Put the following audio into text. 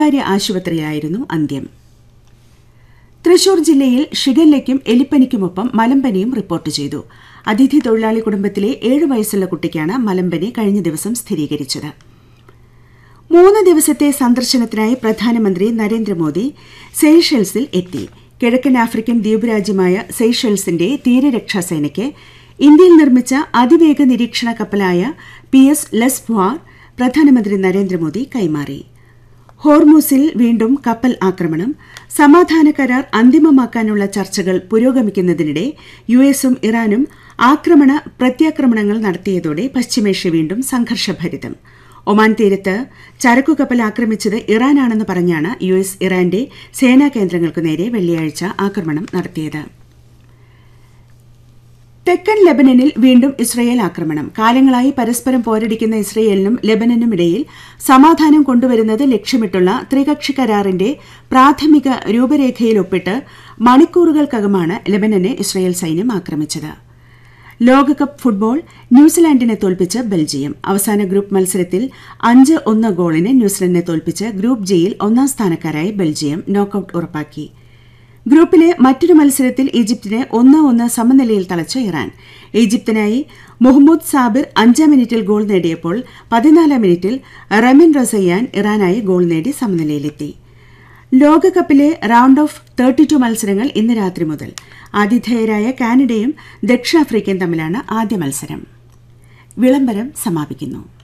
സ്വകാര്യ ആശുപത്രിയിലായിരുന്നു അന്ത്യം തൃശൂർ ജില്ലയിൽ ഷിഗല്ലയ്ക്കും എലിപ്പനിക്കുമൊപ്പം മലമ്പനിയും റിപ്പോർട്ട് ചെയ്തു അതിഥി തൊഴിലാളി കുടുംബത്തിലെ ഏഴു വയസ്സുള്ള കുട്ടിക്കാണ് മലമ്പനി കഴിഞ്ഞ ദിവസം സ്ഥിരീകരിച്ചത് മൂന്ന് ദിവസത്തെ സന്ദർശനത്തിനായി പ്രധാനമന്ത്രി നരേന്ദ്രമോദി സെയ്ഷെൽസിൽ എത്തി കിഴക്കൻ ആഫ്രിക്കൻ ദ്വീപ് രാജ്യമായ സെയ്ഷെൽസിന്റെ തീരരക്ഷാസേനയ്ക്ക് ഇന്ത്യയിൽ നിർമ്മിച്ച അതിവേഗ നിരീക്ഷണ കപ്പലായ പി എസ് ലെസ്വാർ പ്രധാനമന്ത്രി നരേന്ദ്രമോദി കൈമാറി ഹോർമൂസിൽ വീണ്ടും കപ്പൽ ആക്രമണം സമാധാന കരാർ അന്തിമമാക്കാനുള്ള ചർച്ചകൾ പുരോഗമിക്കുന്നതിനിടെ യു എസും ഇറാനും ആക്രമണ പ്രത്യാക്രമണങ്ങൾ നടത്തിയതോടെ പശ്ചിമേഷ്യ വീണ്ടും സംഘർഷഭരിതം ഒമാൻ തീരത്ത് ചരക്കു കപ്പൽ ആക്രമിച്ചത് ഇറാനാണെന്ന് പറഞ്ഞാണ് യു എസ് ഇറാന്റെ സേനാ കേന്ദ്രങ്ങൾക്കു നേരെ വെള്ളിയാഴ്ച ആക്രമണം നടത്തിയത് തെക്കൻ ലെബനനിൽ വീണ്ടും ഇസ്രയേൽ ആക്രമണം കാലങ്ങളായി പരസ്പരം പോരടിക്കുന്ന ഇസ്രയേലിനും ലെബനനുമിടയിൽ സമാധാനം കൊണ്ടുവരുന്നത് ലക്ഷ്യമിട്ടുള്ള ത്രികക്ഷി കരാറിന്റെ പ്രാഥമിക രൂപരേഖയിൽ ഒപ്പിട്ട് മണിക്കൂറുകൾക്കകമാണ് ലെബനനെ ഇസ്രയേൽ സൈന്യം ആക്രമിച്ചത് ലോകകപ്പ് ഫുട്ബോൾ ന്യൂസിലാൻഡിനെ തോൽപ്പിച്ച് ബെൽജിയം അവസാന ഗ്രൂപ്പ് മത്സരത്തിൽ അഞ്ച് ഒന്ന് ഗോളിന് ന്യൂസിലൻഡിനെ തോൽപ്പിച്ച് ഗ്രൂപ്പ് ജിയിൽ ഒന്നാം സ്ഥാനക്കാരായി ബെൽജിയം നോക്കൌട്ട് ഉറപ്പാക്കി ഗ്രൂപ്പിലെ മറ്റൊരു മത്സരത്തിൽ ഈജിപ്തിനെ ഒന്ന് ഒന്ന് സമനിലയിൽ തളച്ച ഇറാൻ ഈജിപ്തിനായി മുഹമ്മദ് സാബിർ അഞ്ചാം മിനിറ്റിൽ ഗോൾ നേടിയപ്പോൾ പതിനാലാം മിനിറ്റിൽ റമിൻ റസയ്യാൻ ഇറാനായി ഗോൾ നേടി സമനിലയിലെത്തി ലോകകപ്പിലെ റൌണ്ട് ഓഫ് തേർട്ടി ടു മത്സരങ്ങൾ ഇന്ന് രാത്രി മുതൽ ആതിഥേയരായ കാനഡയും ദക്ഷിണാഫ്രിക്കയും തമ്മിലാണ് ആദ്യ മത്സരം വിളംബരം സമാപിക്കുന്നു